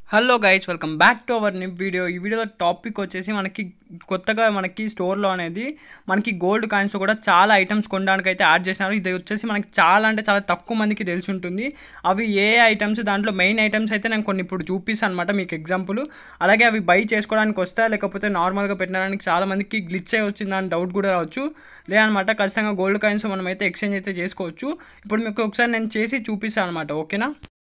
Hello guys welcome back to our nip video ఈ వీడియోలో topic వచ్చేసి మనకి కొత్తగా మనకి స్టోర్లో అనేది మనకి గోల్డ్ కాయిన్స్ కూడా చాలా ఐటమ్స్ కొనడానికి అయితే యాడ్ చేసినారు ఇది వచ్చేసి మనకి చాలా అంటే చాలా తక్కువ మందికి తెలిసి ఉంటుంది అవి ఏ ఐటమ్స్ దాంట్లో మెయిన్ ఐటమ్స్ అయితే నేను కొన్ని ఇప్పుడు చూపిస్తాను అనమాట మీకు ఎగ్జాంపుల్ అలాగే అవి బై చేసుకోవడానికి వస్తాయా లేకపోతే నార్మల్గా పెట్టడానికి చాలా మందికి గ్లిచ్ అయి వచ్చిందని డౌట్ కూడా రావచ్చు లేదనమాట ఖచ్చితంగా గోల్డ్ కాయిన్స్ మనం అయితే ఎక్స్చేంజ్ అయితే చేసుకోవచ్చు ఇప్పుడు మీకు ఒకసారి నేను చేసి చూపిస్తాను అనమాట ఓకేనా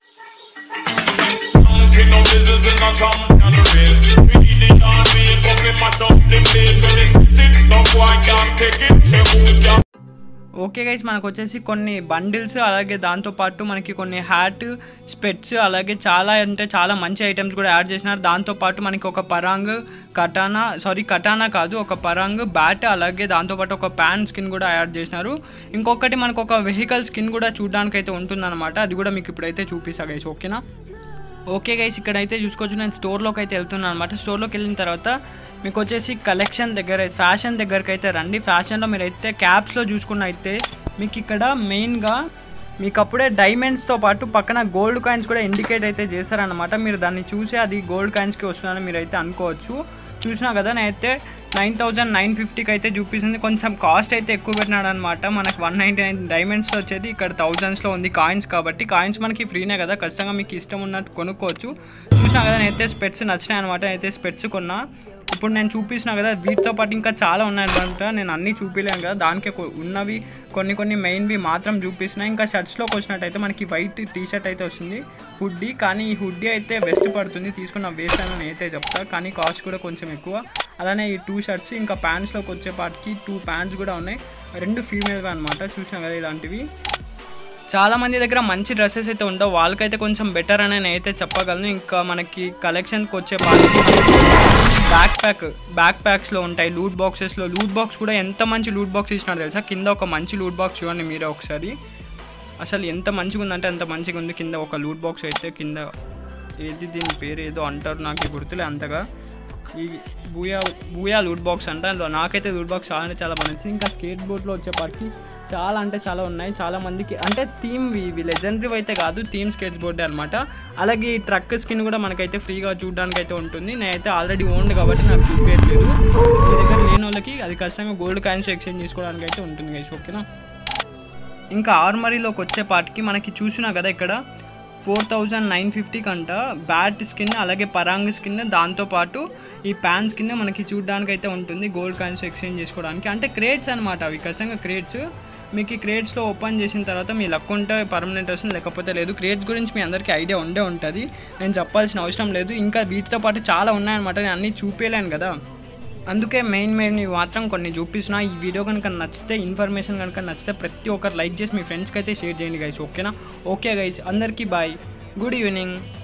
King no business in a champion race. We need it all way, but we mash up the place. When it's sick, no boy can take it. Say who can okay guys మనకు వచ్చేసి కొన్ని bundles అలాగే దాంతోపాటు మనకి కొన్ని hat స్పెట్స్ అలాగే చాలా అంటే చాలా మంచి ఐటమ్స్ కూడా యాడ్ చేసినారు దాంతోపాటు మనకి ఒక పరాంగ్ కటానా సారీ కటానా కాదు ఒక పరాంగ్ బ్యాట్ అలాగే దాంతోపాటు ఒక ప్యాన్ స్కిన్ కూడా యాడ్ చేసినారు ఇంకొకటి మనకు ఒక వెహికల్ స్కిన్ కూడా చూడడానికి అయితే ఉంటుందన్నమాట అది కూడా మీకు ఇప్పుడైతే చూపిస్తా గైస్ ఓకేనా ఓకే గైస్ ఇక్కడైతే చూసుకోవచ్చు నేను స్టోర్లోకి అయితే వెళ్తున్నాను అనమాట స్టోర్లోకి వెళ్ళిన తర్వాత మీకు వచ్చేసి కలెక్షన్ దగ్గర ఫ్యాషన్ దగ్గరికి అయితే రండి ఫ్యాషన్లో మీరు అయితే క్యాప్స్లో చూసుకున్న అయితే మీకు ఇక్కడ మెయిన్గా మీకు అప్పుడే డైమండ్స్తో పాటు పక్కన గోల్డ్ కాయిన్స్ కూడా ఇండికేట్ అయితే చేశారనమాట మీరు దాన్ని చూసి అది గోల్డ్ కాయిన్స్కి వస్తుందని మీరు అయితే అనుకోవచ్చు చూసినా కదా నేనైతే నైన్ థౌజండ్ నైన్ ఫిఫ్టీకి అయితే చూపిస్తుంది కొంచెం కాస్ట్ అయితే ఎక్కువ పెట్టినాడు అనమాట మనకి వన్ నైంటీ నైన్ డైమండ్స్ వచ్చేది ఇక్కడ థౌజండ్స్లో ఉంది కాయిన్స్ కాబట్టి కాయిన్స్ మనకి ఫ్రీనే కదా ఖచ్చితంగా మీకు ఇష్టం ఉన్నట్టు కొనుక్కోవచ్చు చూసినా కదా నేనైతే స్పెట్స్ నచ్చినాయి అనమాట అయితే స్పెట్స్ కొన్నా ఇప్పుడు నేను చూపించిన కదా వీటితో పాటు ఇంకా చాలా ఉన్నాయన్నమాట నేను అన్నీ చూపించలేను కదా దానికి కొ- ఉన్నవి కొన్ని కొన్ని మెయిన్వి మాత్రం చూపిస్తున్నా ఇంకా షర్ట్స్లోకి వచ్చినట్టయితే మనకి వైట్ టీ షర్ట్ అయితే వస్తుంది హుడ్డీ కానీ ఈ హుడ్డీ అయితే బెస్ట్ పడుతుంది తీసుకున్న వేస్ట్ అని నేనైతే చెప్తా కానీ కాస్ట్ కూడా కొంచెం ఎక్కువ అలానే ఈ టూ షర్ట్స్ ఇంకా ప్యాంట్స్లోకి వచ్చే పాటికి టూ ప్యాంట్స్ కూడా ఉన్నాయి రెండు ఫీమేల్వి అనమాట చూసినా కదా ఇలాంటివి చాలా మంది దగ్గర మంచి డ్రెస్సెస్ అయితే ఉండవు వాళ్ళకైతే కొంచెం బెటర్ అని నేనైతే చెప్పగలను ఇంకా మనకి కలెక్షన్కి వచ్చే పార్టీ బ్యాక్ ప్యాక్ బ్యాక్ ప్యాక్స్లో ఉంటాయి లూట్ బాక్సెస్లో లూట్ బాక్స్ కూడా ఎంత మంచి లూట్ బాక్స్ ఇచ్చినారు తెలుసా కింద ఒక మంచి లూట్ బాక్స్ చూడండి మీరే ఒకసారి అసలు ఎంత మంచిగా ఉందంటే అంత మంచిగా ఉంది కింద ఒక లూట్ బాక్స్ అయితే కింద ఏది దీని పేరు ఏదో అంటారు నాకు గుర్తులే అంతగా ఈ బూయా బూయా లూట్ బాక్స్ అంట అందులో నాకైతే లూట్ బాక్స్ చాలా అంటే చాలా బాగా నచ్చింది ఇంకా స్కేట్ బోర్డ్లో వచ్చేపాటికి చాలా అంటే చాలా ఉన్నాయి చాలా మందికి అంటే థీమ్ ఇవి లెజెండరీ అయితే కాదు థీమ్ స్కేట్స్ బోర్డ్ అనమాట అలాగే ఈ ట్రక్ స్కిన్ కూడా మనకైతే ఫ్రీగా చూడడానికి అయితే ఉంటుంది నేనైతే ఆల్రెడీ ఓన్డ్ కాబట్టి నాకు చూపించట్లేదు మీ దగ్గర లేని వాళ్ళకి అది ఖచ్చితంగా గోల్డ్ కాయిన్స్ ఎక్స్చేంజ్ చేసుకోవడానికి అయితే ఉంటుంది గైస్ ఓకేనా ఇంకా ఆర్మరీలోకి వచ్చే పాటికి మనకి చూసినా కదా ఇక్కడ ఫోర్ థౌజండ్ నైన్ ఫిఫ్టీ కంట బ్యాట్ స్కిన్ అలాగే పరాంగ్ స్కిన్ దాంతోపాటు ఈ ప్యాన్ స్కిన్ మనకి చూడడానికి అయితే ఉంటుంది గోల్డ్ కాయిన్స్ ఎక్స్చేంజ్ చేసుకోవడానికి అంటే క్రేట్స్ అనమాట అవి ఖచ్చితంగా క్రేట్స్ మీకు ఈ క్రేట్స్లో ఓపెన్ చేసిన తర్వాత మీ లక్ ఉంటే పర్మనెంట్ వస్తుంది లేకపోతే లేదు క్రేట్స్ గురించి మీ అందరికీ ఐడియా ఉండే ఉంటుంది నేను చెప్పాల్సిన అవసరం లేదు ఇంకా వీటితో పాటు చాలా ఉన్నాయన్నమాట నేను అన్నీ చూపించలేను కదా అందుకే మెయిన్ మెయిన్ ఇవి మాత్రం కొన్ని చూపిస్తున్నా ఈ వీడియో కనుక నచ్చితే ఇన్ఫర్మేషన్ కనుక నచ్చితే ప్రతి ఒక్కరు లైక్ చేసి మీ ఫ్రెండ్స్కి అయితే షేర్ చేయండి గైస్ ఓకేనా ఓకే గైస్ అందరికీ బాయ్ గుడ్ ఈవినింగ్